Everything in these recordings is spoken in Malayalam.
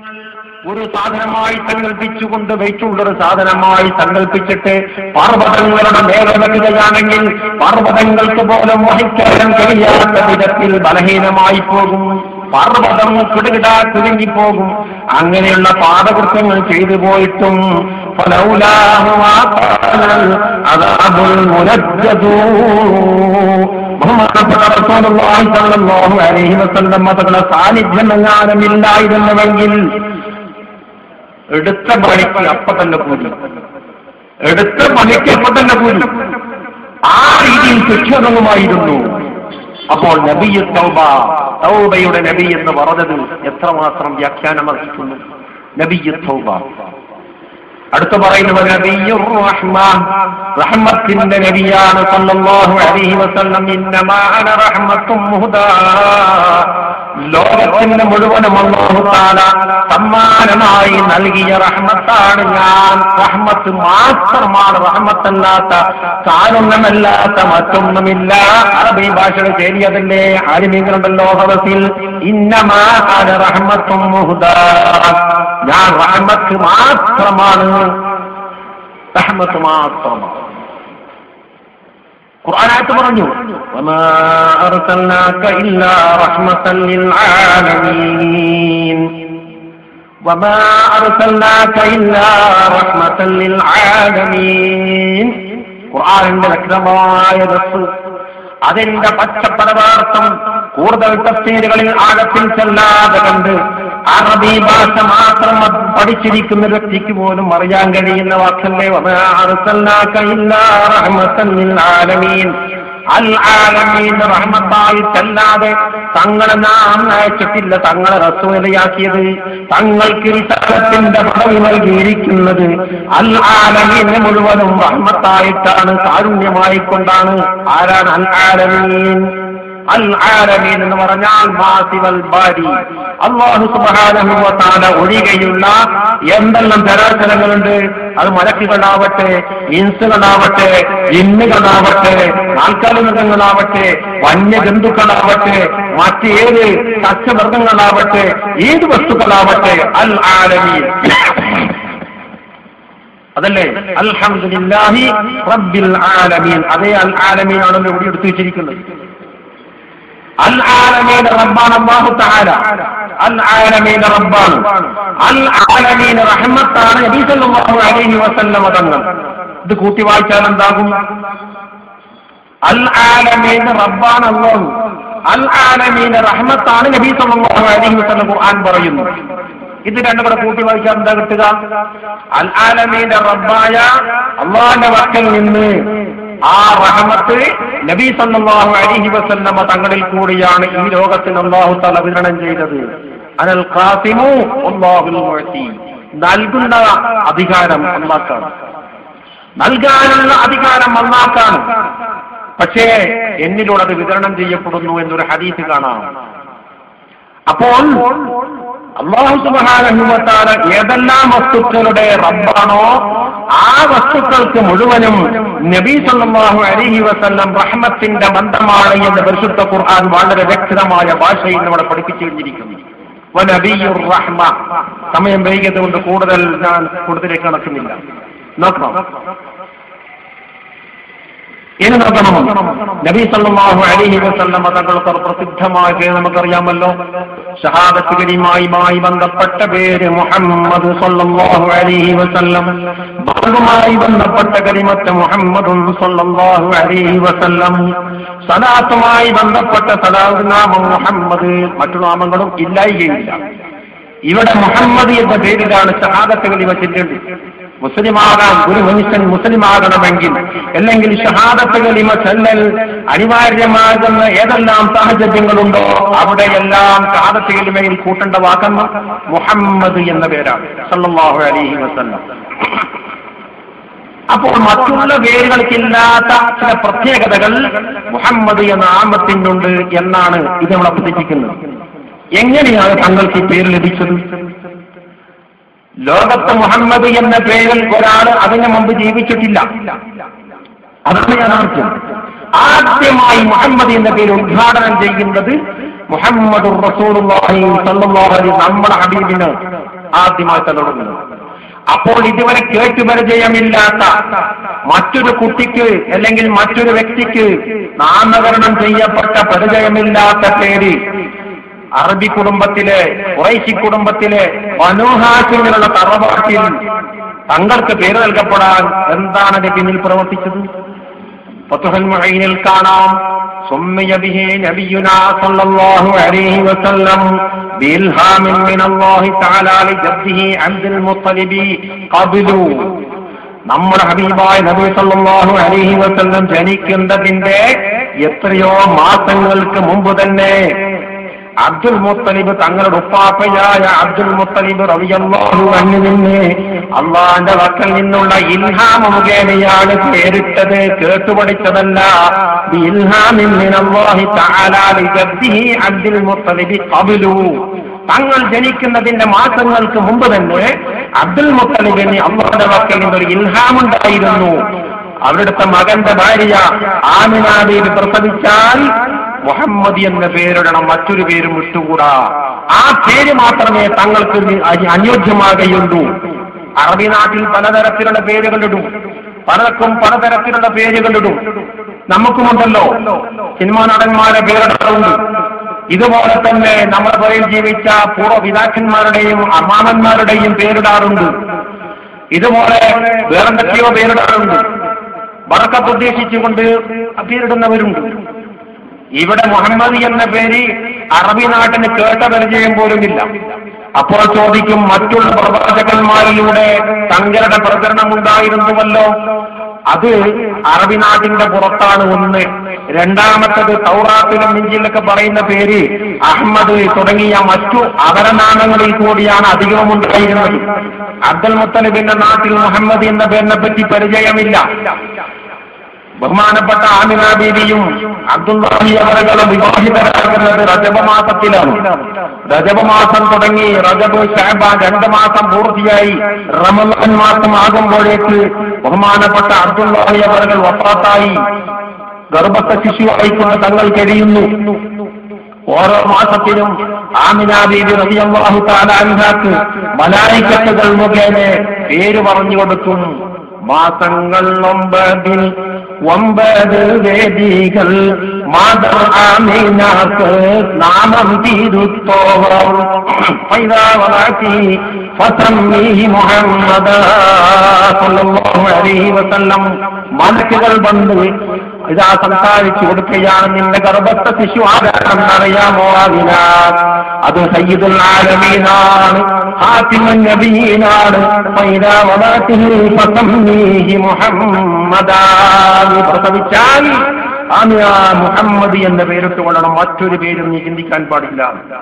ഒരു സാധനമായി സങ്കല്പിച്ചുകൊണ്ട് വെച്ചുള്ളൊരു സാധനമായി സങ്കല്പിച്ചിട്ട് പർവ്വതങ്ങളുടെ മേലെ വെക്കുകയാണെങ്കിൽ പർവ്വതങ്ങൾക്ക് പോലും വഹിക്കാൻ കഴിയാത്ത വിധത്തിൽ ബലഹീനമായി പോകും പർവ്വതം കിടുകിടാ കുരുങ്ങിപ്പോകും അങ്ങനെയുള്ള പാദകൃത്യങ്ങൾ ചെയ്തു പോയിട്ടും ഫലൗലാഹു ആഖാനൽ അദാബുൽ മുനജ്ജദൂ ബഹുമാനപ്പെട്ട റസൂലുള്ളാഹി സ്വല്ലല്ലാഹു അലൈഹി വസല്ലം തങ്ങളുടെ സാന്നിധ്യം എങ്ങാനും ഇല്ലായിരുന്നുവെങ്കിൽ എടുത്ത പണിക്ക് അപ്പൊ തന്നെ കൂലി എടുത്ത പണിക്ക് അപ്പൊ തന്നെ കൂലി ആ രീതിയിൽ ശിക്ഷണവുമായിരുന്നു അപ്പോൾ നബിയു തൗബ തൗബയുടെ നബി എന്ന് പറഞ്ഞത് എത്രമാത്രം വ്യാഖ്യാനം അർഹിക്കുന്നു നബിയു തൗബ അടുത്ത പറയുന്നത് നബിയുർ റഹ്മ റഹ്മത്തിന്റെ നബിയാണ് സല്ലല്ലാഹു അലൈഹി വസല്ലം ഇന്നമാ അന റഹ്മത്തും മുഹദാ ലോകത്തിന് മുഴുവനും അല്ലാഹു തആല സമ്മാനമായി നൽകിയ റഹ്മത്താണ് ഞാൻ റഹ്മത്ത് മാത്രമാണ് റഹ്മത്തല്ലാത്ത കാലൊന്നുമല്ലാത്ത മറ്റൊന്നുമില്ല അറബി ഭാഷയുടെ ശരിയതല്ലേ ആലിമീങ്ങളുണ്ടല്ലോ ഹവസിൽ ഇന്നമാ അന റഹ്മത്തും മുഹദാ ഞാൻ റഹ്മത്ത് മാത്രമാണ് റഹ്മത്ത് മാത്രമാണ് ഖുർആനായിട്ട് പറഞ്ഞു വമാ അർസൽനാക ഇല്ലാ റഹ്മത്തൻ ലിൽ ആലമീൻ വമാ അർസൽനാക ഇല്ലാ റഹ്മത്തൻ ലിൽ ആലമീൻ ഖുർആനിന്റെ വ്യക്തമായ ദസ് അതിന്റെ പച്ചപ്പരമാർത്ഥം കൂടുതൽ തഫ്സീലുകളിൽ ആഴത്തിൽ ചെല്ലാതെ കണ്ട് അറബി ഭാഷ മാത്രം അത് പഠിച്ചിരിക്കുന്ന വ്യക്തിക്ക് പോലും അറിയാൻ കഴിയുന്ന വാക്കല്ലേ വമാ അർസൽനാക ഇല്ലാ റഹ്മത്തൻ ലിൽ ആലമീൻ അൽ ആലമീൻ റഹ്മത്തായിട്ടല്ലാതെ തങ്ങളെ നാം അയച്ചിട്ടില്ല തങ്ങളെ റസൂലയാക്കിയത് തങ്ങൾക്ക് റിസത്തിന്റെ പദവി നൽകിയിരിക്കുന്നത് അൽ ആലമീനെ മുഴുവനും റഹ്മത്തായിട്ടാണ് കാരുണ്യമായിക്കൊണ്ടാണ് ആരാണ് അൽ ആലമീൻ അൽ ആലമീൻ എന്ന് പറഞ്ഞാൽ മാസിവൽ ബാരി അള്ളാഹു സുബ്ഹാനഹു വ തആല ഒഴികെയുള്ള എന്തെല്ലാം ചരാചരങ്ങളുണ്ട് അത് മലക്കുകളാവട്ടെ ഇൻസുകളാവട്ടെ ഇന്നുകളാവട്ടെ നാൽക്കാലി മൃഗങ്ങളാവട്ടെ വന്യജന്തുക്കളാവട്ടെ മറ്റേത് സസ്യമൃഗങ്ങളാവട്ടെ ഏത് വസ്തുക്കളാവട്ടെ അൽ ആലമീൻ അതല്ലേ അൽഹംദുലില്ലാഹി റബ്ബിൽ ആലമീൻ അതേ അൽ ആലമീൻ ആണല്ലോ ഇവിടെ എടുത്തു വെച്ചിരിക്കുന്നത് അൽ ആലമീൻ റബ്ബാണ് അല്ലാഹു തആല അൽ ആലമീൻ റബ്ബാണ് അൽ ആലമീൻ റഹ്മത്താണ് നബി സല്ലല്ലാഹു അലൈഹി വസല്ലം തങ്ങൾ ഇത് കൂട്ടി വായിച്ചാൽ എന്താകും അൽ ആലമീൻ റബ്ബാണ് അല്ലാഹു അൽ ആലമീൻ റഹ്മത്താണ് നബി സല്ലല്ലാഹു അലൈഹി വസല്ലം ഖുർആൻ പറയുന്നു ഇത് രണ്ടും കൂടെ കൂട്ടി വായിച്ചാൽ എന്താ കിട്ടുക അൽ ആലമീന്റെ റബ്ബായ അള്ളാന്റെ വക്കൽ നിന്ന് ആ റഹമത്ത് നബി സല്ലല്ലാഹു അലൈഹി വസല്ലമ തങ്ങളിൽ കൂടിയാണ് ഈ ലോകത്തിന് അള്ളാഹു തല വിതരണം ചെയ്തത് അനൽ ഖാസിമു അല്ലാഹുൽ മുഅ്തി നൽകുന്ന അധികാരം അള്ളാഹ്ക്കാണ് നൽകാനുള്ള അധികാരം അള്ളാഹ്ക്കാണ് പക്ഷേ എന്നിലൂടെ അത് വിതരണം ചെയ്യപ്പെടുന്നു എന്നൊരു ഹദീസ് കാണാം അപ്പോൾ അള്ളാഹു സുബാനുഭവത്താല ഏതെല്ലാം വസ്തുക്കളുടെ റബ്ബാണോ ആ വസ്തുക്കൾക്ക് മുഴുവനും നബി സല്ലല്ലാഹു അലൈഹി വസല്ലം റഹ്മത്തിന്റെ ബന്ധമാണ് എന്ന് പരിശുദ്ധ ഖുർആൻ വളരെ വ്യക്തമായ ഭാഷയിൽ നമ്മളെ പഠിപ്പിച്ചു കഴിഞ്ഞിരിക്കുന്നു വനബിയുർ റഹ്മ സമയം വൈകിയത് കൊണ്ട് കൂടുതൽ ഞാൻ കൂടുതലേക്ക് നടക്കുന്നില്ല നോക്കണം ഇനി നോക്കണം നബി സല്ലല്ലാഹു അലൈഹി വസല്ലം തങ്ങൾക്ക് പ്രസിദ്ധമായ നമുക്കറിയാമല്ലോ ഷഹാദത്ത് കരീമായുമായി ബന്ധപ്പെട്ട പേര് മുഹമ്മദ് സല്ലല്ലാഹു അലൈഹി വസല്ലം ബാഗുമായി ബന്ധപ്പെട്ട കരിമത്ത് മുഹമ്മദും സല്ലല്ലാഹു അലൈഹി വസല്ലം സലാത്തുമായി ബന്ധപ്പെട്ട സലാത്ത് നാമം മുഹമ്മദ് മറ്റു നാമങ്ങളും ഇല്ലായികയില്ല ഇവിടെ മുഹമ്മദ് എന്ന പേരിലാണ് ഷഹാദത്ത് കലിമ ചെല്ലേണ്ടത് മുസ്ലിമാകാൻ ഒരു മനുഷ്യൻ മുസ്ലിമാകണമെങ്കിൽ അല്ലെങ്കിൽ ഷഹാദത്ത് കലിമ ചെല്ലൽ അനിവാര്യമാകുന്ന ഏതെല്ലാം സാഹചര്യങ്ങളുണ്ടോ അവിടെയെല്ലാം ഷഹാദത്ത് കലിമയിൽ കൂട്ടേണ്ട വാക്കുന്ന മുഹമ്മദ് എന്ന പേരാണ് സല്ലല്ലാഹു അലൈഹി വസല്ലം അപ്പോൾ മറ്റുള്ള പേരുകൾക്കില്ലാത്ത ചില പ്രത്യേകതകൾ മുഹമ്മദ് എന്ന നാമത്തിനുണ്ട് എന്നാണ് ഇത് നമ്മളെ പ്രതീക്ഷിക്കുന്നത് എങ്ങനെയാണ് തങ്ങൾക്ക് ഈ പേര് ലഭിച്ചത് ലോകത്ത് മുഹമ്മദ് എന്ന പേരിൽ ഒരാൾ അതിനു മുമ്പ് ജീവിച്ചിട്ടില്ല അതാണ് യാഥാർത്ഥ്യം ആദ്യമായി മുഹമ്മദ് എന്ന പേര് ഉദ്ഘാടനം ചെയ്യുന്നത് മുഹമ്മദ് റസൂലുള്ളാഹി സല്ലല്ലാഹു അലൈഹി നമ്മുടെ ഹബീബിന് ആദ്യമായി തുടങ്ങുന്നു അപ്പോൾ ഇതുവരെ കേട്ടുപരിചയമില്ലാത്ത മറ്റൊരു കുട്ടിക്ക് അല്ലെങ്കിൽ മറ്റൊരു വ്യക്തിക്ക് നാമകരണം ചെയ്യപ്പെട്ട പരിചയമില്ലാത്ത പേര് അറബി കുടുംബത്തിലെ കുറൈശി കുടുംബത്തിലെ മനോഹാസിനുള്ള തറവാട്ടിൽ തങ്ങൾക്ക് പേര് നൽകപ്പെടാൻ എന്താണ് അതിന്റെ പിന്നിൽ പ്രവർത്തിച്ചത് ഫത്തുഹൽ മുഈനിൽ കാണാം سمي به نبينا صلى الله عليه وسلم بإلهام من الله تعالى لجده عبد المطلب قبل നമ്മുടെ ഹബീബായ നബി സല്ലല്ലാഹു അലൈഹി വസല്ലം ജനിക്കുന്നതിന്റെ എത്രയോ മാസങ്ങൾക്ക് മുമ്പ് തന്നെ അബ്ദുൽ മുത്തലിബ് തങ്ങളുടെ ഉപ്പാപ്പയായ അബ്ദുൽ മുത്തലിബ് റളിയല്ലാഹു അൻഹു നിന്ന് അള്ളാന്റെ വക്കൽ നിന്നുള്ള ഇൽഹാമ മുഖേനയാണ് പേരിട്ടത് കേട്ടുപഠിച്ചതല്ല ബിഇൽഹാമിൻ മിനല്ലാഹി തആല ലിജദ്ദിഹി അബ്ദുൽ മുത്തലിബ് ഖബ്ലു തങ്ങൾ ജനിക്കുന്നതിന്റെ മാസങ്ങൾക്ക് മുമ്പ് തന്നെ അബ്ദുൽ മുത്തലിബിന് അള്ളാന്റെ വക്കൽ നിന്നൊരു ഇൽഹാമുണ്ടായിരുന്നു അവരുടെ മകന്റെ ഭാര്യ ആമിന ബീവി പ്രസവിച്ചാൽ മുഹമ്മദ് എന്ന പേരിടണം മറ്റൊരു പേരും വിട്ടുകൂടാ ആ പേര് മാത്രമേ തങ്ങൾക്ക് അനി- അനുയോജ്യമാകുകയുള്ളൂ അറബി നാട്ടിൽ പലതരത്തിലുള്ള പേരുകളിടും പലർക്കും പലതരത്തിലുള്ള പേരുകളിടും നമുക്കുമുണ്ടല്ലോ സിനിമാ നടന്മാരെ പേരിടാറുണ്ട് ഇതുപോലെ തന്നെ നമ്മുടെ പുറയിൽ ജീവിച്ച പൂർവ്വ പിതാക്കന്മാരുടെയും അമ്മാമന്മാരുടെയും പേരിടാറുണ്ട് ഇതുപോലെ വേറെന്തൊക്കെയോ പേരിടാറുണ്ട് വടക്കത്ത് ഉദ്ദേശിച്ചുകൊണ്ട് പേരിടുന്നവരുണ്ട് ഇവിടെ മുഹമ്മദ് എന്ന പേര് അറബി നാട്ടിന് കേട്ട പരിചയം പോലുമില്ല അപ്പോൾ ചോദിക്കും മറ്റുള്ള പ്രവാചകന്മാരിലൂടെ തങ്ങളുടെ പ്രചരണം ഉണ്ടായിരുന്നുവല്ലോ അത് അറബി നാട്ടിന്റെ പുറത്താണ് ഒന്ന് രണ്ടാമത്തത് തൗറാത്തിലും ഇഞ്ചിലൊക്കെ പറയുന്ന പേര് അഹമ്മദ് തുടങ്ങിയ മറ്റു അപരനാമങ്ങളിൽ കൂടിയാണ് അധികവും ഉണ്ടായിരുന്നത് അബ്ദുൽ മുത്തലിബിന്റെ നാട്ടിൽ മുഹമ്മദ് എന്ന പേരിനെ പറ്റി പരിചയമില്ല ബഹുമാനപ്പെട്ട ആമിന ബീവിയും അബ്ദുല്ലാഹി അവറുകളും വിവാഹിതരാകുന്നത് റജബ മാസത്തിലാണ് റജബ മാസം തുടങ്ങി റജബ് ഷാബാൻ രണ്ട് മാസം പൂർത്തിയായി റമലാൻ മാസം ആകുമ്പോഴേക്ക് ബഹുമാനപ്പെട്ട അബ്ദുല്ലാഹി അവറുകൾ വഫാത്തായി ഗർഭസ്ഥ ശിശുവായിക്കൊണ്ട് തങ്ങൾ കഴിയുന്നു ഓരോ മാസത്തിലും ആമിന ബീബി റളിയല്ലാഹു തആല അൻഹാക്ക് മലായിക്കത്തുകൾ മുഖേന പേര് പറഞ്ഞു കൊടുക്കും മാസങ്ങൾ ഒമ്പതിൽ ഒമ്പത് വേദികൾ മാതർ ആമീനാക്ക് നാമം തീരുത്തോവർ പൈതാവളാക്കി ഫസമ്മീഹി മുഹമ്മദ സല്ലല്ലാഹു അലൈഹി വസല്ലം മലക്കുകൾ വന്ന് ഇതാ സംസാരിച്ചു കൊടുക്കുകയാണ് നിന്റെ ഗർഭസ്ഥ ശിശു ആരാണെന്ന് അറിയാമോ അതിനാൽ അത് സയ്യിദുൽ ആലമീനാണ് ഹാത്തിമുൻ നബീനാണ് ഫൈദാ വദഅതിഹി ഫസമ്മീഹി മുഹമ്മദാ നീ പ്രസവിച്ചാൽ ആമിയ മുഹമ്മദ് എന്ന പേരിട്ട് കൊള്ളണം മറ്റൊരു പേരും നീ ചിന്തിക്കാൻ പാടില്ല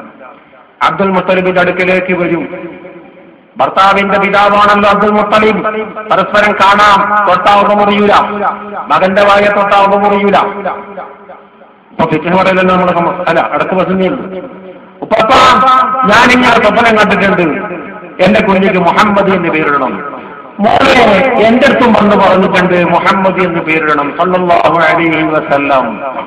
അബ്ദുൽ മുത്തലിബിന്റെ അടുക്കലേക്ക് വരും ഭർത്താവിന്റെ പിതാവാണല്ലോ അബ്ദുൽ മുത്തലിബ് പരസ്പരം കാണാം തൊട്ടാവുമ്പോ മുറിയൂല മകന്റെ വായ തൊട്ടാവുമ്പോ മുറിയൂല ഇപ്പൊ ഫിറ്റിന് പറയലല്ലോ നമ്മുടെ സമ- അല്ല അടുത്ത ബസ്സിൽ ഉപ്പപ്പ ഞാൻ ഇങ്ങനെ സ്വപ്നം കണ്ടിട്ടുണ്ട് എന്റെ കുഞ്ഞിക്ക് മുഹമ്മദ് എന്ന് പേരിടണം മോനെ എന്റെ അടുത്തും വന്ന് പറഞ്ഞിട്ടുണ്ട് മുഹമ്മദ് എന്ന് പേരിടണം സല്ലല്ലാഹു അലൈഹി വസല്ലം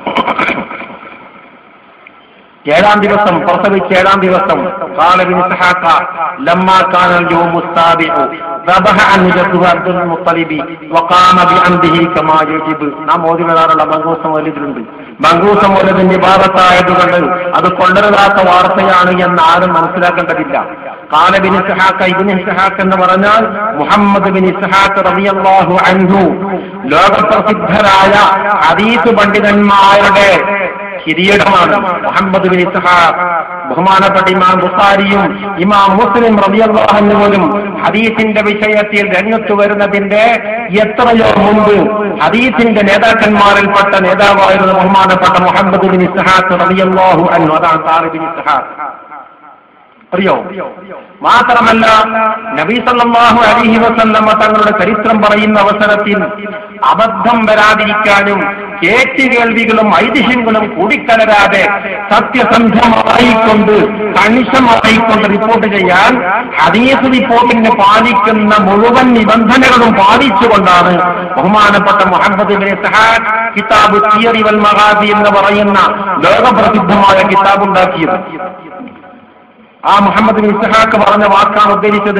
ഏഴാം ദിവസം പ്രസവിച്ച ഏഴാം ദിവസം قال ابن إسحاق لما كان اليوم السابع ذبح عن جده عبد المطلب وقام بأمره كما يجب നാം ഓതി വരാറുള്ള മങ്കൂസ മൗലിദിലുണ്ട് മങ്കൂസ മൗലിദിന്റെ ഭാഗത്തായതുകൊണ്ട് അത് കൊണ്ടുവരാത്ത വാർത്തയാണ് എന്ന് ആരും മനസ്സിലാക്കേണ്ടതില്ല قال ابن إسحاق ابن إسحاق എന്ന് പറഞ്ഞാൽ മുഹമ്മദ് ബിൻ ഇസ്ഹാഖ് റളിയല്ലാഹു അൻഹു ലോകപ്രസിദ്ധരായ ഹദീസ് പണ്ഡിതന്മാരുടെ കിരീടമാണ് മുഹമ്മദ് ബിൻ ഇസ്ഹാഖ് ബഹുമാനപ്പെട്ട ഇമാം ബുഖാരിയും ഇമാം മുസ്ലിം റബിയല്ലാഹു പോലും ഹദീസിന്റെ വിഷയത്തിൽ രംഗത്ത് വരുന്നതിന്റെ എത്രയോ മുമ്പ് ഹദീസിന്റെ നേതാക്കന്മാരിൽപ്പെട്ട നേതാവായിരുന്ന ബഹുമാനപ്പെട്ട മുഹമ്മദ് ബിൻ ഇസ്ഹാഖ് റബിയല്ലാഹു അൻഹു അതാണ് താറ് ബിൻ ഇസ്ഹാഖ് അറിയോ മാത്രമല്ല നബി സല്ലല്ലാഹു അലൈഹി വസല്ലമ തങ്ങളുടെ ചരിത്രം പറയുന്ന അവസരത്തിൽ അബദ്ധം വരാതിരിക്കാനും കേട്ടുകേൾവികളും ഐതിഹ്യങ്ങളും കൂടിക്കലരാതെ സത്യസന്ധമായിക്കൊണ്ട് കണിശമായിക്കൊണ്ട് റിപ്പോർട്ട് ചെയ്യാൻ ഹദീസ് റിപ്പോർട്ടിന് പാലിക്കുന്ന മുഴുവൻ നിബന്ധനകളും പാലിച്ചുകൊണ്ടാണ് ബഹുമാനപ്പെട്ട മുഹമ്മദ് ബിൻ ഇസ്ഹാഖ് കിതാബ് തിയറി വൽ മഹാദി എന്ന് പറയുന്ന ലോകപ്രസിദ്ധമായ കിതാബ് ഉണ്ടാക്കിയത് ആ മുഹമ്മദ് ബിൻ ഇസ്ഹാഖ് പറഞ്ഞ വാക്കാണ് ഉദ്ധരിച്ചത്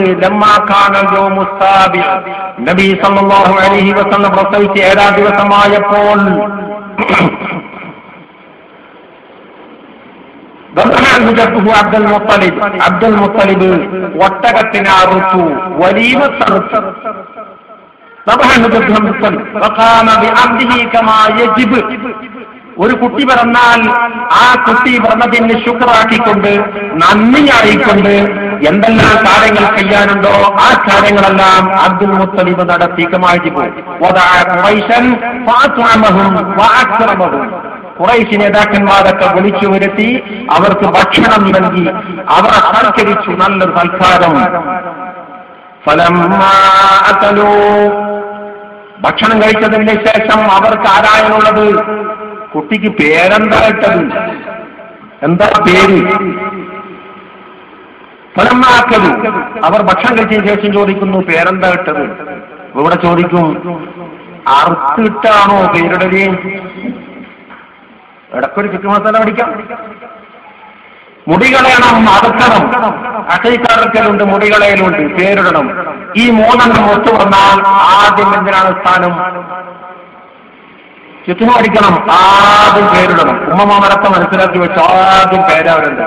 നബി സല്ലല്ലാഹു അലൈഹി വസല്ലം പ്രസവിച്ച് ഏഴാം ദിവസമായപ്പോൾ അബ്ദുൽ മുത്തലിബ് അബ്ദുൽ മുത്തലിബ് ഒട്ടകത്തിനെ അറുത്തു വലിയമത്തറുത്തു ഒരു കുട്ടി പിറന്നാൽ ആ കുട്ടി പിറന്നതിന് ശുക്രാക്കിക്കൊണ്ട് നന്ദിയായിക്കൊണ്ട് എന്തെല്ലാം കാര്യങ്ങൾ ചെയ്യാനുണ്ടോ ആ കാര്യങ്ങളെല്ലാം അബ്ദുൽ മുത്തലിബ് നടത്തി കമാറ്റി പോയി കുറേശ് നേതാക്കന്മാരൊക്കെ വിളിച്ചു വരുത്തി അവർക്ക് ഭക്ഷണം നൽകി അവരെ സൽക്കരിച്ചു നല്ലൊരു സൽക്കാരം ഫലമാ ഭക്ഷണം കഴിച്ചതിന് ശേഷം അവർക്ക് ആരായനുള്ളത് കുട്ടിക്ക് പേരെന്താ ഇട്ടത് എന്താ പേര് ഫലമാക്കലു അവർ ഭക്ഷണം കഴിച്ചതിന് ശേഷം ചോദിക്കുന്നു പേരെന്താ ഇട്ടത് ഇവിടെ ചോദിക്കും അറുത്തിട്ടാണോ പേരിടല് ഇടക്കൊരു ചുറ്റുമസാല പഠിക്കാം മുടി കളയണം അറുക്കണം അക്കൈക്കറുക്കലുണ്ട് മുടി കളയലുണ്ട് പേരിടണം ഈ മൂന്നെണ്ണം ഒത്തു വന്നാൽ ആദ്യം എന്തിനാണ് സ്ഥാനം ചുറ്റും പഠിക്കണം ആദ്യം പേരിടണം ഉമ്മമാമരൊക്കെ മനസ്സിലാക്കി വെച്ച് ആദ്യം പേരവരുണ്ട്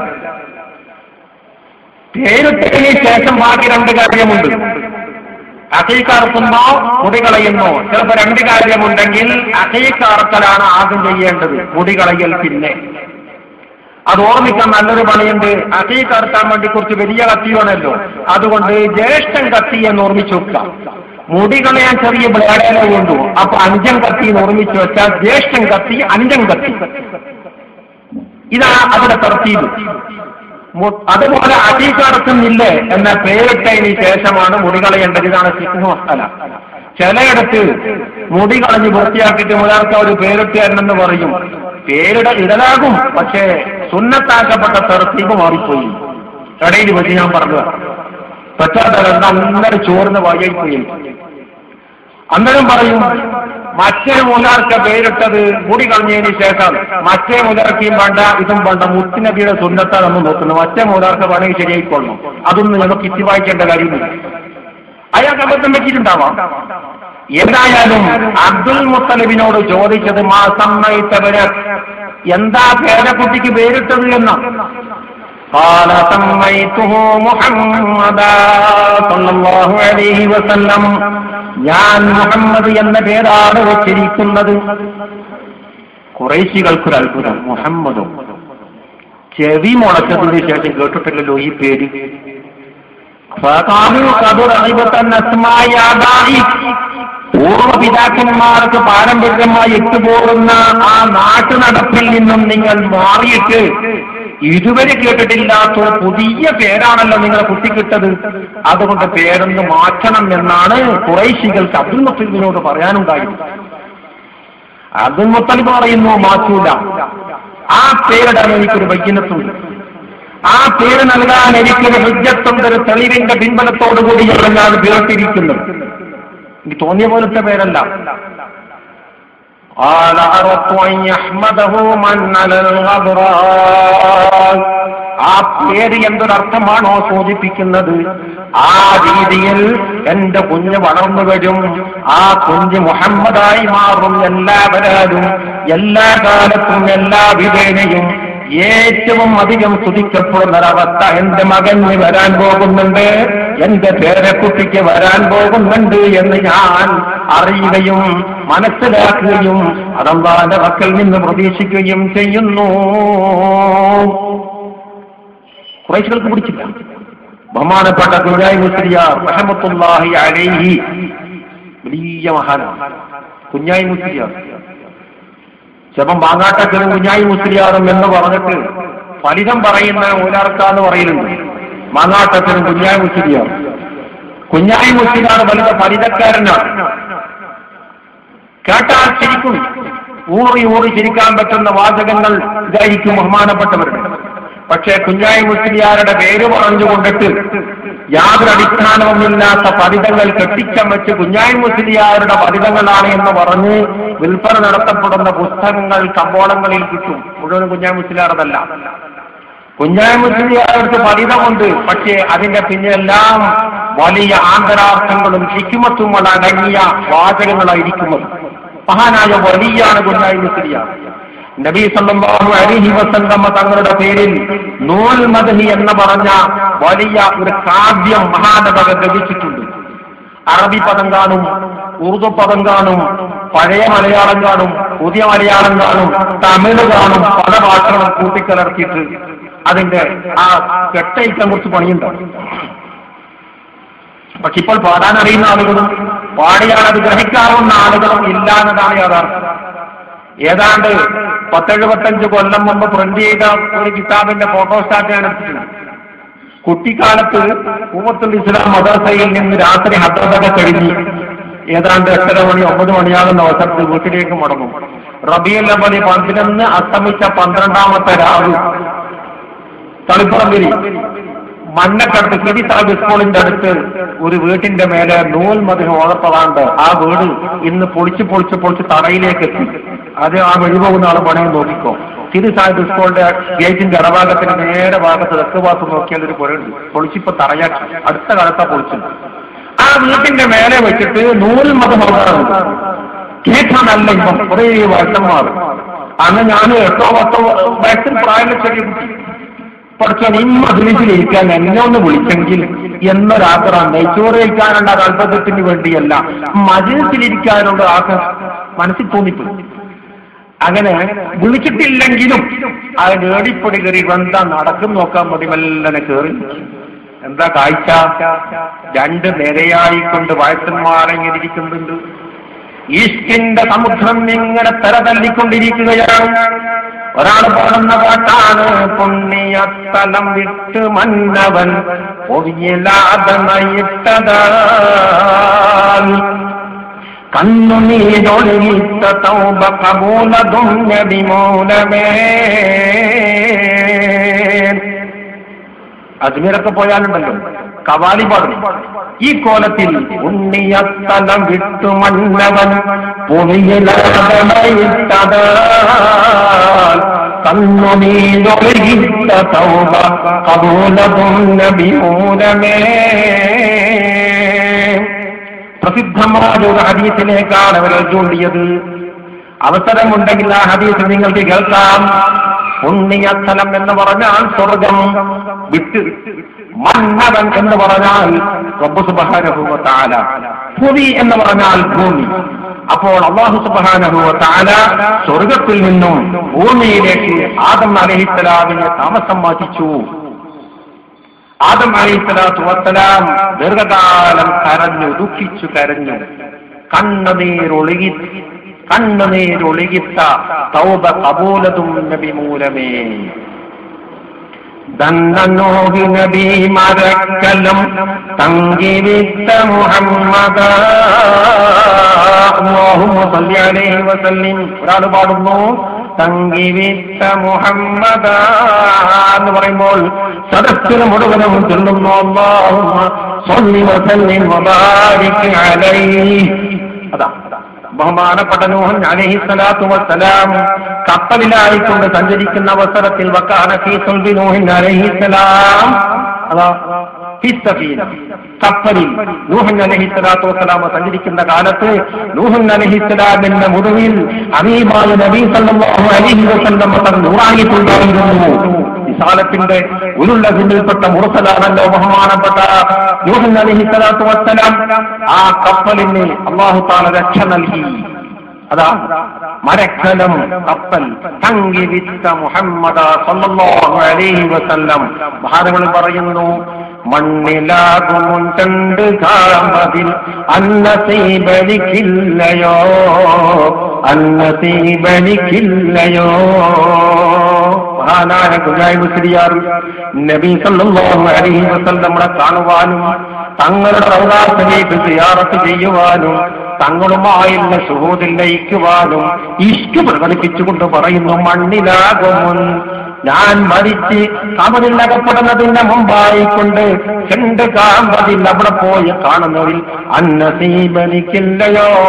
പേരിട്ടതിന് ശേഷം ബാക്കി രണ്ട് കാര്യമുണ്ട് അസൈക്കറുക്കുന്നോ മുടി കളയുന്നോ ചിലപ്പോ രണ്ട് കാര്യമുണ്ടെങ്കിൽ അസൈക്കറക്കലാണ് ആദ്യം ചെയ്യേണ്ടത് മുടി കളയൽ പിന്നെ അത് ഓർമ്മിക്കാൻ നല്ലൊരു പണിയുണ്ട് അസീക്ക് അറുക്കാൻ വേണ്ടി കുറച്ച് വലിയ കത്തി വേണമല്ലോ അതുകൊണ്ട് ജ്യേഷ്ഠൻ കത്തി എന്ന് ഓർമ്മിച്ചു വെക്കാം മുടി കളയാൻ ചെറിയ ബ്ലേഡേനെ കൊണ്ടു അപ്പൊ അഞ്ചൻ കത്തി എന്ന് ഓർമ്മിച്ചു വെച്ചാൽ ജ്യേഷ്ഠൻ കത്തി അഞ്ചൻ കത്തി ഇതാ അവിടെ തർത്തീവ് അതുപോലെ അടീക്ക് അടക്കുന്നില്ലേ എന്ന പേരിട്ടതിന് ശേഷമാണ് മുടി കളയേണ്ടത് ഇതാണ് സിഖ് മസാല ചിലയിടത്ത് മുടി കളഞ്ഞ് വൃത്തിയാക്കിയിട്ട് മുതൽക്ക് ഒരു പേരിട്ട് തരണമെന്ന് പറയും പേരിട ഇടലാകും പക്ഷേ സുന്നത്താക്കപ്പെട്ട തെറത്തീവ് മാറിപ്പോയി ഇടയിൽ വെച്ച് ഞാൻ പറഞ്ഞു പശ്ചാത്തലം അന്നേരം ചോർന്ന് വഴിയായിപ്പോയി അന്നേരം പറയും മറ്റേ മുലാർക്ക് പേരിട്ടത് മുടി കളഞ്ഞതിന് ശേഷം മറ്റേ മുലാർക്കും വേണ്ട ഇതും വേണ്ട മുത്തുനബിയുടെ സുന്നത്താണ് നമ്മൾ നോക്കുന്നത് മറ്റേ മുലാർക്ക് വേണമെങ്കിൽ ശരിയായിക്കൊള്ളണം അതൊന്നും നമുക്ക് ഇത്തി വായിക്കേണ്ട കാര്യമില്ല അയാൾക്ക് അബദ്ധം പറ്റിയിട്ടുണ്ടാവാം എന്തായാലും അബ്ദുൽ മുത്തലിബിനോട് ചോദിച്ചത് മാ സമ്മയിച്ചവര് എന്താ പേരക്കുട്ടിക്ക് പേരിട്ടത് എന്ന قال سميته محمدا صلى الله عليه وسلم ഞാൻ മുഹമ്മദ് എന്ന പേരാണ് വെച്ചിരിക്കുന്നത് കുറേശികൾക്കൊരു അത്ഭുതം മുഹമ്മദും ചെവി മുളച്ചതിന് ശേഷം കേട്ടിട്ടില്ലല്ലോ ഈ പേര് പൂർവ്വപിതാക്കന്മാർക്ക് പാരമ്പര്യമായി ഇട്ടുപോകുന്ന ആ നാട്ടു നടപ്പിൽ നിന്നും നിങ്ങൾ മാറിയിട്ട് ഇതുവരെ കേട്ടിട്ടില്ലാത്ത പുതിയ പേരാണല്ലോ നിങ്ങളെ കുട്ടിക്കിട്ടത് അതുകൊണ്ട് പേരൊന്ന് മാറ്റണം എന്നാണ് കുറേശികൾക്ക് അബ്ദുൽ മുത്തലിബിനോട് പറയാനുണ്ടായത് അബ്ദുൽ മുത്തലിബ് പറയുന്നു മാറ്റൂല ആ പേരിടാൻ എനിക്കൊരു വൈകുന്നത്തുണ്ട് ആ പേര് നൽകാൻ എനിക്കൊരു ഹുജ്ജത്തുണ്ട് ഒരു തെളിവിന്റെ പിൻബലത്തോടു കൂടിയാണ് ഞാൻ പേർത്തിരിക്കുന്നത് എനിക്ക് തോന്നിയ പോലത്തെ പേരല്ല قال أردت أن يحمده من على الغبراء ആ പേര് എന്തൊരർത്ഥമാണോ സൂചിപ്പിക്കുന്നത് ആ രീതിയിൽ എന്റെ കുഞ്ഞ് വളർന്നു വരും ആ കുഞ്ഞ് മുഹമ്മദായി മാറും എല്ലാവരാലും എല്ലാ കാലത്തും എല്ലാ വിധേനയും ഏറ്റവും അധികം സ്തുതിക്കപ്പെടുന്ന ഒരവസ്ഥ എന്റെ മകന് വരാൻ പോകുന്നുണ്ട് എന്റെ പേരക്കുട്ടിക്ക് വരാൻ പോകുന്നുണ്ട് എന്ന് ഞാൻ അറിയുകയും മനസ്സിലാക്കുകയും അതമ്പാന്റെ മക്കൾ നിന്ന് പ്രതീക്ഷിക്കുകയും ചെയ്യുന്നു കുറേശുകൾക്ക് പിടിച്ചില്ല ബഹുമാനപ്പെട്ട കുഞ്ഞായി മുസ്ലിയാർ റഹമത്തുല്ലാഹി അലൈഹി വലിയ മഹാനാണ് കുഞ്ഞായി മുസ്ലിയാർ ചിലപ്പം ബാങ്ങാട്ടക്കലും കുഞ്ഞായി മുസ്ലിയാറും എന്ന് പറഞ്ഞിട്ട് ഫലിതം പറയുന്ന മൂലാർക്കാന്ന് പറയുന്നുണ്ട് മാങ്ങാട്ടത്തിനും കുഞ്ഞായ മുസ്ലിയാണ് കുഞ്ഞായി മുസ്ലിമാണ് വലിയ ഫലിതക്കാരനാണ് കേട്ടാൽ ശരിക്കും ഊറി ഊറി ചിരിക്കാൻ പറ്റുന്ന വാചകങ്ങൾ ഇതായിരിക്കും ബഹുമാനപ്പെട്ടവരുടെ പക്ഷേ കുഞ്ഞായി മുസ്ലിയാരുടെ പേര് പറഞ്ഞുകൊണ്ടിട്ട് യാതൊരു അടിസ്ഥാനവുമില്ലാത്ത ഫലിതങ്ങൾ കെട്ടിച്ചമച്ച് കുഞ്ഞായി മുസ്ലിയാരുടെ ഫലിതങ്ങളാണ് എന്ന് പറഞ്ഞ് വിൽപ്പന നടത്തപ്പെടുന്ന പുസ്തകങ്ങൾ കമ്പോളങ്ങളിൽ കിട്ടും മുഴുവൻ കുഞ്ഞായി മുസ്ലിയാറതല്ല കുഞ്ഞായ മുസ്ലിയാർക്ക് ഫലിതമുണ്ട് പക്ഷേ അതിന്റെ പിന്നിലെല്ലാം വലിയ ആന്തരാർത്ഥങ്ങളും ഹിക്കുമത്തും അടങ്ങിയ വാചകങ്ങളായിരിക്കുന്നത് മഹാനായ വലിയാണ് കുഞ്ഞായി മുസ്ലിയാർ നബി സല്ലല്ലാഹു അലൈഹി വസല്ലമ തങ്ങളുടെ പേരിൽ നൂൽ മദഹി എന്ന് പറഞ്ഞ വലിയ ഒരു കാവ്യം മഹാനവക രചിച്ചിട്ടുണ്ട് അറബി പദം കാണും ഉറുദു പദം കാണും പഴയ മലയാളം കാണും പുതിയ മലയാളം കാണും തമിഴ് കാണും പല ഭാഷകളും കൂട്ടിക്കലർത്തിയിട്ട് അതിന്റെ ആ കെട്ടയിക്കാൻ കുറച്ച് പണിയുണ്ടാവും പക്ഷെ ഇപ്പോൾ പാടാൻ അറിയുന്ന ആളുകളും പാടിയാൽ അത് ഗ്രഹിക്കാവുന്ന ആളുകളും ഇല്ല എന്നതാണ് യാഥാർത്ഥ്യം ഏതാണ്ട് പത്തെഴുപത്തഞ്ച് കൊല്ലം മുമ്പ് പ്രിന്റ് ചെയ്ത ഒരു കിതാബിന്റെ ഫോട്ടോസ്റ്റാറ്റ് ഞാൻ എടുത്തിട്ടുണ്ട് കുട്ടിക്കാലത്ത് പൂവത്തുൽ ഇസ്ലാം മദർസയിൽ നിന്ന് രാത്രി ഹദ്രതൊക്കെ കഴിഞ്ഞ് ഏതാണ്ട് എട്ടര മണി ഒമ്പത് മണിയാകുന്ന അവസരത്തിൽ വീട്ടിലേക്ക് മടങ്ങും റബിയൽ അവലി പതിനൊന്ന് അസ്തമിച്ച പന്ത്രണ്ടാമത്തെ രാവ് തളിപ്പറമ്പിൽ മണ്ണക്കടുത്ത് കിടി സാഹിബ് സ്കൂളിന്റെ അടുത്ത് ഒരു വീട്ടിന്റെ മേലെ നൂൽ മതിന് ഓർപ്പതാണ്ട് ആ വീട് ഇന്ന് പൊളിച്ച് പൊളിച്ച് പൊളിച്ച് തറയിലേക്ക് എത്തി അത് ആ വഴിപോകുന്ന ആൾ പണയം നോക്കിക്കോ തിരു സാഹിബ് സ്കൂളിന്റെ ഗേറ്റിന്റെ ഇടഭാഗത്തിന് നേരെ ഭാഗത്ത് തെക്ക് ഭാഗത്ത് നോക്കിയാൽ ഒരു പുരണ്ട് പൊളിച്ചിപ്പോ തറയാക്കി അടുത്ത കാലത്താ പൊളിച്ചത് ആ വീട്ടിന്റെ മേലെ വെച്ചിട്ട് നൂൽ മതം ഓർക്കാറുണ്ട് കേൾക്കാനല്ല ഇപ്പം കുറേ വർഷന്മാർ അന്ന് ഞാൻ എട്ടോ പത്തോ വയസ്സിൽ പ്രായമുള്ള ചെറിയ കുട്ടി പഠിച്ചാൽ ഈ മദ്രസിലിരിക്കാൻ എന്നെ ഒന്ന് വിളിച്ചെങ്കിൽ എന്നൊരാഗ്രഹം നെയ്ച്ചോറ് കഴിക്കാനുള്ള താല്പര്യത്തിന് വേണ്ടിയല്ല മജിലിസിലിരിക്കാനുള്ള ആഗ്രഹം മനസ്സിൽ തോന്നിപ്പോയി അങ്ങനെ വിളിച്ചിട്ടില്ലെങ്കിലും ആ നേടിപ്പൊടി കയറി എന്താ നടക്കും നോക്കാൻ മതി മെല്ലനെ കയറി എന്താ കാഴ്ച രണ്ട് നിരയായിക്കൊണ്ട് വയസ്സന്മാരെങ്ങനെ ഇരിക്കുന്നുണ്ട് ഈസ്റ്റിന്റെ സമുദ്രം ഇങ്ങനെ തലതല്ലിക്കൊണ്ടിരിക്കുകയാണ് ഒരാൾ പാടുന്ന പാട്ടാണ് പുണ്യസ്ഥലം വിട്ട് മന്നവൻ ഒഴിയില്ലാതെ നയിട്ടതാ കണ്ണുനീരൊഴുകിത്ത തൗബ കബൂലതും നബിമൂലമേ അജ്മീരൊക്കെ പോയാലുണ്ടല്ലോ കവാലി പാടും ഈ കോലത്തിൽ ഉണ്ണിയസ്ഥലം വിട്ടു മന്നവൻ പുളിയിലാതമയിട്ടത് കണ്ണുനീരൊഴുകിത്ത തൗബ കബൂലതും നബിമൂലമേ പ്രസിദ്ധമായ ഒരു ഹദീസിലേക്കാണ് അവർ ചൂണ്ടിയത് അവസരമുണ്ടെങ്കിൽ ആ ഹദീസ് നിങ്ങൾക്ക് കേൾക്കാം പുണ്യസ്ഥലം എന്ന് പറഞ്ഞാൽ സ്വർഗം വിട്ട് മന്നവൻ എന്ന് പറഞ്ഞാൽ റബ്ബു സുബ്ഹാനഹു താല ഭൂമി എന്ന് പറഞ്ഞാൽ ഭൂമി അപ്പോൾ അള്ളാഹു സുബ്ഹാനഹു താല സ്വർഗത്തിൽ നിന്നും ഭൂമിയിലേക്ക് ആദം അലഹിത്തലാമിനെ താമസം മാറ്റിച്ചു ആദം അലൈഹിസ്സലാത്തു വസ്സലാം ദീർഘകാലം കരഞ്ഞു ദുഃഖിച്ചു കരഞ്ഞു കണ്ണുനീരൊഴുകി കണ്ണുനീരൊഴുകിത്ത തൗബ കബൂലതും നബി മൂലമേ ദന്നോഹി നബി മരക്കലം തങ്കിവിത്ത മുഹമ്മദ അല്ലാഹുമ്മ സല്ലി അലൈഹി വസല്ലിം ഒരാൾ പാടുന്നു തങ്കിവിത്ത മുഹമ്മദ എന്ന് പറയുമ്പോൾ സദസ്സിന് മുഴുവനും ചൊല്ലുന്നു അല്ലാഹുമ്മ സല്ലി വസല്ലിം വബാരിക് അലൈഹി അതാ ബഹുമാനപ്പെട്ട നൂഹൻ അലഹി സ്വലാത്തു വസ്സലാം കപ്പലിലായിക്കൊണ്ട് സഞ്ചരിക്കുന്ന അവസരത്തിൽ വക്കാന ഫീ സുൽബി നൂഹിൻ അലഹി സ്വലാം അതാ ഫീ സഫീന. കപ്പലിൽ നൂഹൻ അലഹി സ്വലാത്തു വസ്സലാമ സഞ്ചരിക്കുന്ന കാലത്ത് നൂഹൻ അലഹി സ്വലാമിന്റെ മുറിവിൽ അമീമായ നബീ സല്ലല്ലാഹു അലൈഹി വസല്ലം തങ്ങൾ നൂറായിട്ടുണ്ടായിരുന്നു വിശാലത്തിന്റെ ഉരുള്ള ജില്ലയിൽപ്പെട്ട മുറസലാണല്ലോ ബഹുമാനപ്പെട്ട നൂഹൻ അലഹി സ്വലാത്തു വസ്സലാം ആ കപ്പലിന് അള്ളാഹു താല രക്ഷ നൽകി അതാ മരക്കലം കപ്പൽ തങ്കി വിത്ത മുഹമ്മദ സല്ലല്ലാഹു അലൈഹി വസല്ലം ഭാരങ്ങളിൽ പറയുന്നു മണ്ണിലാകും കണ്ട് കാമതിൽ മഹാനായ കുഞ്ഞായി മുസ്ലിയാർ നബി സല്ലല്ലാഹു അലൈഹി വസല്ലമയെ കാണുവാനും തങ്ങളുടെ റൗദാസനീക്ക് സിയാറത്ത് ചെയ്യുവാനും തങ്ങളുമായുള്ള ഷുഹൂദിൽ ലയിക്കുവാനും ഇഷ്ക് പ്രകടിപ്പിച്ചുകൊണ്ട് പറയുന്നു മണ്ണിലാകുമുൻ ഞാൻ മരിച്ച് കബറിൽ അകപ്പെടുന്നതിന്റെ മുമ്പായിക്കൊണ്ട് രണ്ട് കാമ്പതിൽ അവിടെ പോയി കാണുന്നതിൽ അന്നസീബനിക്കില്ലയോ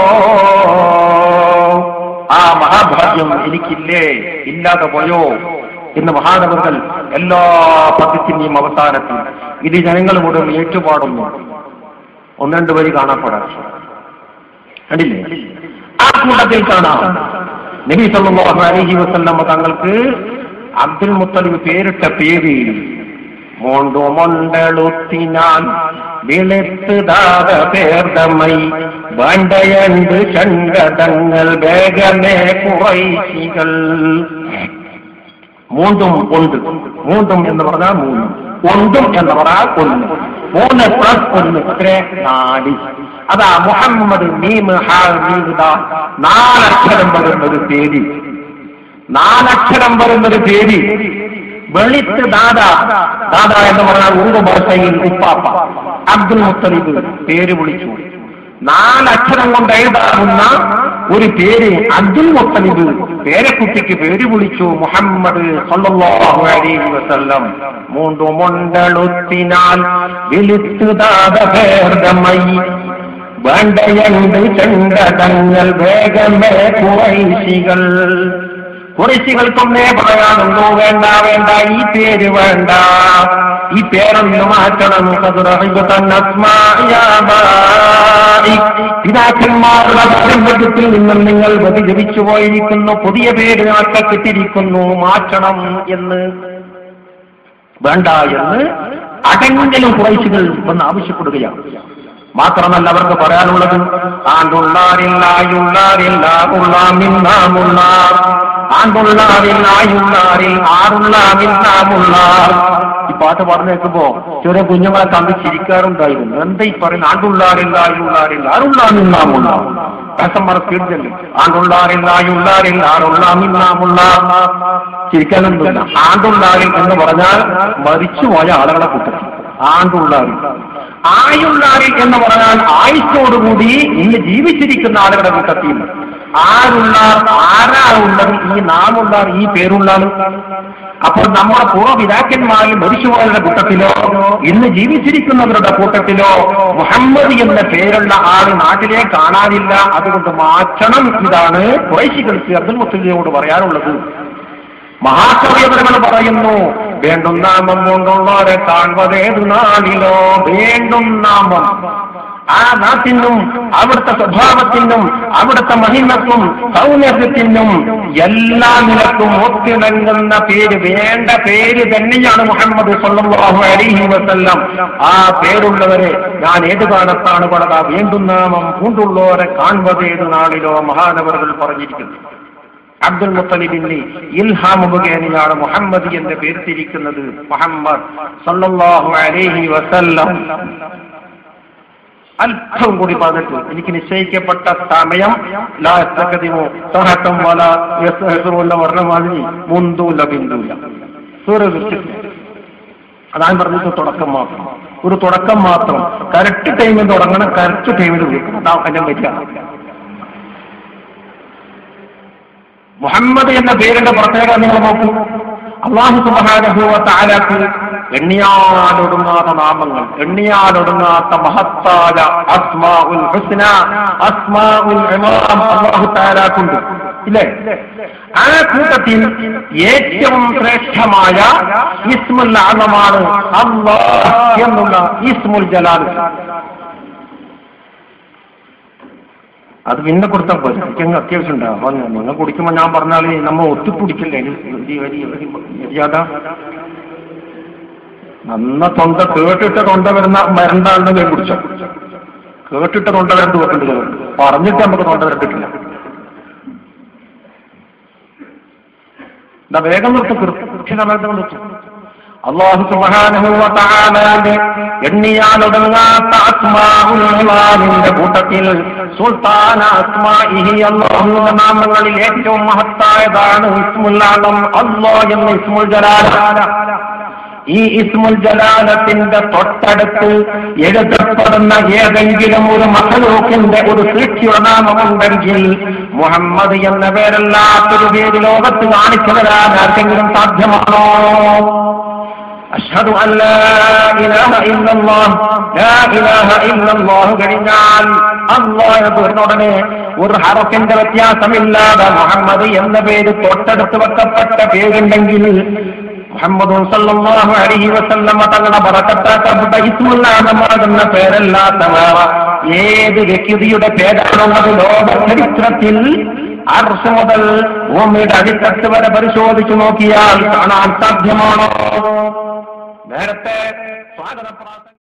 ആ മഹാഭാഗ്യം എനിക്കില്ലേ ഇല്ലാതെ പോയോ എന്ന് മഹാനവர்கள் എല്ലാ പദ്യത്തിന്റെയും അവസാനത്തിൽ ഇത് ജനങ്ങൾ മുഴുവൻ ഏറ്റുപാടുന്നു ഒന്ന് രണ്ട് വരി കാണപ്പെടാൻ കണ്ടില്ലേ ആ കൂട്ടത്തിൽ കാണാം നബി സല്ലല്ലാഹു അലൈഹി വസല്ലമ തങ്ങൾക്ക് അബ്ദുൽ മുത്തലിബ് പേരിട്ട പേര് മോണ്ടു മൊണ്ടളുത്തിനാൻ വിളിത്തുതാത പേർതമൈ വേണ്ടയണ്ട് ചണ്ടതങ്ങൾ വേഗമേ കുറൈശികൾ മൂന്നും ഉണ്ട് മൂന്നും എന്ന് പറഞ്ഞാൽ മൂന്ന് ഒന്നും എന്ന് പറഞ്ഞാൽ ഒന്ന് മൂന്ന് പ്ലസ് ഒന്ന് എത്ര നാല് അതാ മുഹമ്മദ് മീമ് ഹാ മീമ് ദാ നാലക്ഷരം വരുന്ന ഒരു പേര് നാലക്ഷരം വരുന്ന ഒരു പേര് വെളിത്ത് ദാദ ദാദ എന്ന് പറഞ്ഞാൽ ഉറുദു ഭാഷയിൽ ഉപ്പാപ്പ അബ്ദുൽ മുത്തലിബ് പേര് വിളിച്ചു നാലക്ഷരം കൊണ്ട് എഴുതാവുന്ന ഒരു പേര് അബ്ദുൽ മുത്തലിബ് പേരക്കുട്ടിക്ക് പേര് വിളിച്ചു മുഹമ്മദ് സല്ലല്ലാഹു അലൈഹി വസല്ലം മൂണ്ടു മൊണ്ടളുത്തിനാൽ വിളിത്തുതാത ഭേദമൈ വേണ്ടയണ്ട് ചെണ്ടതങ്ങൾ വേഗമേ കുറൈശികൾ കുറേശികൾക്കൊന്നേ പറയാനുണ്ടോ വേണ്ട വേണ്ട ഈ പേര് വേണ്ട ഈ പേരൊന്ന് മാറ്റണം പിതാക്കന്മാരുടെ പാരമ്പര്യത്തിൽ നിന്നും നിങ്ങൾ വ്യതിചരിച്ചു പോയിരിക്കുന്നു പുതിയ പേര് ഞങ്ങൾക്ക് കിട്ടിയിരിക്കുന്നു മാറ്റണം എന്ന് വേണ്ട എന്ന് അടങ്ങലും കുറേശികൾ വന്ന് ആവശ്യപ്പെടുകയാണ് മാത്രമല്ല അവർക്ക് പറയാനുള്ളത് ആണ്ടുള്ളാരില്ലായുള്ളാരില്ല ഉള്ളാമിന്നാമുള്ള ആണ്ടുള്ളാരില്ലായുള്ളാരിൽ ആറുള്ളാമിന്നാമുള്ള ഈ പാട്ട് പറഞ്ഞു കേൾക്കുമ്പോ ചെറിയ കുഞ്ഞുങ്ങളെ തമ്മിൽ ചിരിക്കാറുണ്ടായിരുന്നു എന്താ ഈ പറയുന്നത് ആണ്ടുള്ളാരില്ലായുള്ളാരിൽ ആറുള്ളാമിന്നാമുള്ള കസമ്മറ സ്പീഡില് ആണ്ടുള്ളാരില്ലായുള്ളാരിൽ ആറുള്ളാമിന്നാമുള്ള ചിരിക്കാനൊന്നുമില്ല ആണ്ടുള്ളാരിൽ എന്ന് പറഞ്ഞാൽ മരിച്ചുപോയ ആളുകളെ കൂട്ടത്തിൽ ആണ്ടുള്ളാരിൽ ആയുള്ളാരിൽ എന്ന് പറഞ്ഞാൽ ആയുഷോടുകൂടി ഇന്ന് ജീവിച്ചിരിക്കുന്ന ആളുകളുടെ കൂട്ടത്തിൽ ആരുള്ള ആരാളുള്ളത് ഈ നാമുള്ള ഈ പേരുള്ളാണ് അപ്പോൾ നമ്മുടെ പൂർവ്വപിതാക്കന്മാരിൽ മരിച്ചുപോയവരുടെ കൂട്ടത്തിലോ ഇന്ന് ജീവിച്ചിരിക്കുന്നവരുടെ കൂട്ടത്തിലോ മുഹമ്മദ് എന്ന പേരുള്ള ആള് നാട്ടിലെ കാണാനില്ല അതുകൊണ്ട് മാറ്റണം ഇതാണ് കുറേശികൾക്ക് അബ്ദുൽ മുസ്ലിയോട് പറയാനുള്ളത് മഹാകവിയവരുകൾ പറയുന്നു വേണ്ടും നാമം കൊണ്ടുള്ളവരെ കാണുവതേതു നാളിലോ വേണ്ടും നാമം ആ നാട്ടിനും അവിടുത്തെ സ്വഭാവത്തിനും അവിടുത്തെ മഹിമക്കും സൗന്ദര്യത്തിനും എല്ലാ നിലക്കും ഒത്തിണങ്ങുന്ന പേര് വേണ്ട പേര് തന്നെയാണ് മുഹമ്മദ് സല്ലല്ലാഹു അലൈഹി വസല്ലം ആ പേരുള്ളവരെ ഞാൻ ഏത് കാലത്താണ് പടക വീണ്ടും നാമം പൂണ്ടുള്ളവരെ കാണുവതേത് നാളിലോ മഹാനവറുകൾ പറഞ്ഞിരിക്കുന്നു അബ്ദുൽ മുത്തലിബിന് ഇൽഹാം മുഖേനയാണ് മുഹമ്മദ് എന്ന് പേരിട്ടിരിക്കുന്നത് മുഹമ്മദ് സല്ലല്ലാഹു അലൈഹി വസല്ലം അല്പം കൂടി പറഞ്ഞിട്ട് എനിക്ക് നിശ്ചയിക്കപ്പെട്ട സമയം ലാ യസ്തഖദിമു സഹതം വല യസ്ഹസുറുല്ല പറഞ്ഞ മാതിരി മുന്തൂല ബിന്ദൂല സൂര്യ അതാണ് പറഞ്ഞത് തുടക്കം മാത്രം ഒരു തുടക്കം മാത്രം കറക്റ്റ് ടൈമിൽ തുടങ്ങണം കറക്റ്റ് ടൈമിൽ വിളിക്കണം അതാ എന്റെ മര്യാദ മുഹമ്മദ് എന്ന പേരിന്റെ പ്രത്യേകത നിങ്ങൾ നോക്കൂ അള്ളാഹു സുബാനഹുവ താലാക്ക് എണ്ണിയാലൊടുങ്ങാത്ത നാമങ്ങൾ എണ്ണിയാലൊടുങ്ങാത്ത മഹത്തായ അസ്മാ ഉൽ ഹുസ്ന അസ്മാ ഉൽ ഇമാം അള്ളാഹു താലാക്കുണ്ട് ഇല്ലേ ആ കൂട്ടത്തിൽ ഏറ്റവും ശ്രേഷ്ഠമായ ഇസ്മുൽ ആലമാണ് അള്ളാഹ് എന്നുള്ള ഇസ്മുൽ ജലാൽ അത് പിന്നെ കൊടുത്താൽ പോയി എനിക്ക് അത്യാവശ്യം ഉണ്ടാവും അപ്പൊ നിങ്ങൾ കുടിക്കുമ്പോൾ ഞാൻ പറഞ്ഞാൽ നമ്മൾ ഒത്തുകുടിക്കില്ലേ മര്യാദ നന്ന തൊണ്ട കേട്ടിട്ട തൊണ്ട വരുന്ന വരണ്ടാണെന്ന് ഞാൻ കുടിച്ചോ കേട്ടിട്ട തൊണ്ട വരണ്ട് വെക്കേണ്ടി വരും പറഞ്ഞിട്ട് നമുക്ക് തൊണ്ട വരണ്ടിട്ടില്ല എന്താ വേഗം നിർത്തും കൃത്യസമയത്ത് നിർത്തും അള്ളാഹു സുബാനുഭവത്താലാന്റെ എണ്ണിയാലൊടുങ്ങാത്ത ആത്മാവിന്റെ കൂട്ടത്തിൽ സുൽത്താന ആത്മാഇഹി അള്ളാഹുവിന്റെ നാമങ്ങളിൽ ഏറ്റവും മഹത്തായതാണ് ഇസ്മുല്ലാളം അള്ളോ എന്ന ഇസ്മുൽ ജലാല ഈ ഇസ്മുൽ ജലാലത്തിന്റെ തൊട്ടടുത്ത് എഴുതപ്പെടുന്ന ഏതെങ്കിലും ഒരു മഹലൂക്കിന്റെ ഒരു സൃഷ്ടിയുടെ നാമമുണ്ടെങ്കിൽ മുഹമ്മദ് എന്ന പേരല്ലാത്തൊരു പേര് ലോകത്ത് കാണിച്ചു തരാൻ ആർക്കെങ്കിലും സാധ്യമാണോ അഷ്ഹദു അൻ ലാ ഇലാഹ ഇല്ലല്ലാഹ് ലാ ഇലാഹ ഇല്ലല്ലാഹ് കഴിഞ്ഞാൽ അല്ലാഹ് പറഞ്ഞ ഉടനെ ഒരു ഹറഫിന്റെ വ്യത്യാസമില്ലാതെ മുഹമ്മദ് എന്ന പേര് തൊട്ടടുത്ത് വെക്കപ്പെട്ട പേരുണ്ടെങ്കിൽ മുഹമ്മദ് സല്ലല്ലാഹു അലൈഹി വസല്ലമ തങ്ങളുടെ ബറക്കത്താക്കപ്പെട്ട ഇസ്മുല്ലാഹമാകുന്ന പേരല്ലാത്ത വേറെ ഏത് വ്യക്തിയുടെ പേരാണുള്ളത് ലോക ചരിത്രത്തിൽ അർഷ മുതൽ ഭൂമിയുടെ അടിത്തട്ട് വരെ പരിശോധിച്ചു നോക്കിയാൽ കാണാൻ സാധ്യമാണോ നേരത്തെ സ്വാഗത പ്രാർത്ഥന